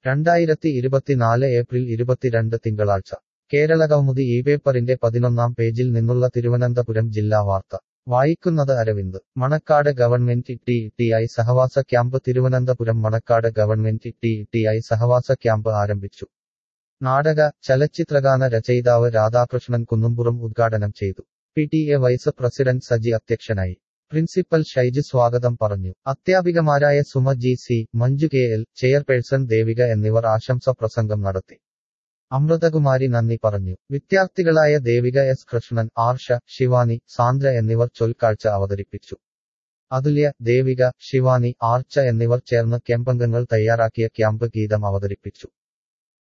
രണ്ടായിരത്തി ഇരുപത്തിനാല് ഏപ്രിൽ ഇരുപത്തിരണ്ട് തിങ്കളാഴ്ച കേരളകൗമുദി ഈ പേപ്പറിന്റെ പതിനൊന്നാം പേജിൽ നിന്നുള്ള തിരുവനന്തപുരം ജില്ലാ വാർത്ത വായിക്കുന്നത് Aravind Manakkad government T T I സഹവാസ camp Thiruvananthapuram Manakkad government T T I സഹവാസ ക്യാമ്പ് ആരംഭിച്ചു നാടക ചലച്ചിത്രഗാന രചയിതാവ് രാധാകൃഷ്ണൻ കുന്നുംപുറം ഉദ്ഘാടനം ചെയ്തു P T A vice president Saji അധ്യക്ഷനായി പ്രിൻസിപ്പൽ ഷൈജ് സ്വാഗതം പറഞ്ഞു അധ്യാപികമാരായ Suma G C Manju K L chairperson Devika എന്നിവർ ആശംസ പ്രസംഗം നടത്തി അമൃതകുമാരി നന്ദി പറഞ്ഞു വിദ്യാർത്ഥികളായ ദേവിക എസ് കൃഷ്ണൻ ആർഷ ശിവാനി സാന്ദ്ര എന്നിവർ ചൊൽക്കാഴ്ച അവതരിപ്പിച്ചു അതുല്യ ദേവിക ശിവാനി ആർച്ച എന്നിവർ ചേർന്ന് ക്യാമ്പംഗങ്ങൾ തയ്യാറാക്കിയ ക്യാമ്പ് ഗീതം അവതരിപ്പിച്ചു